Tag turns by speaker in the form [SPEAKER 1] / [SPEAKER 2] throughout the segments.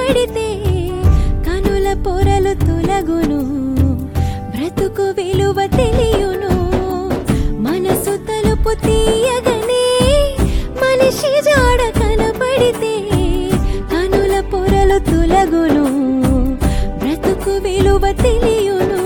[SPEAKER 1] కనపడితే కనుల పొరలు తొలగును బ్రతుకు విలువ తెలియును మనసు తలుపు తీయగనే మనిషి జాడ కనపడితే కనుల పొరలు తొలగును బ్రతుకు విలువ తెలియును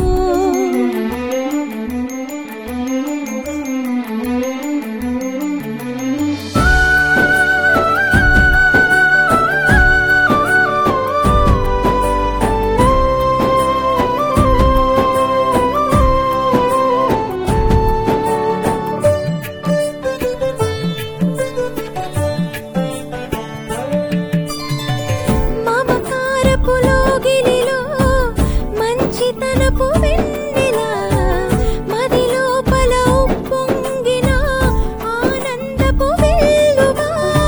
[SPEAKER 1] మమకారపు లోగిలిలో మంచితనపు వెన్నెల మది లోపల ఉప్పొంగిన ఆనందపు వెల్లువా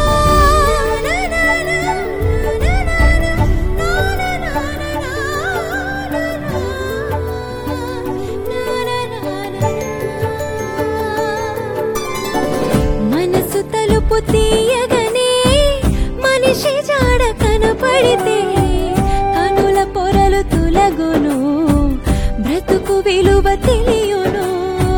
[SPEAKER 1] మనసు తలుపు తీయగనే మనిషి జాడ కనపడితే కనుల పొరలు తులగును బ్రతుకు విలువ తెలియును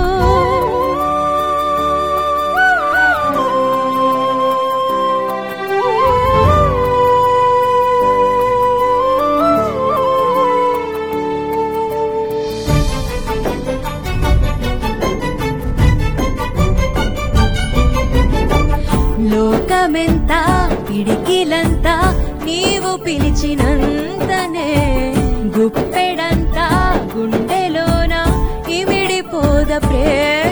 [SPEAKER 1] లోకమెంత పిడికిలంతా నీవు పిలిచినంతనే గుప్పెడంతా గుండెలోన ఇమిడిపోద ప్రేమ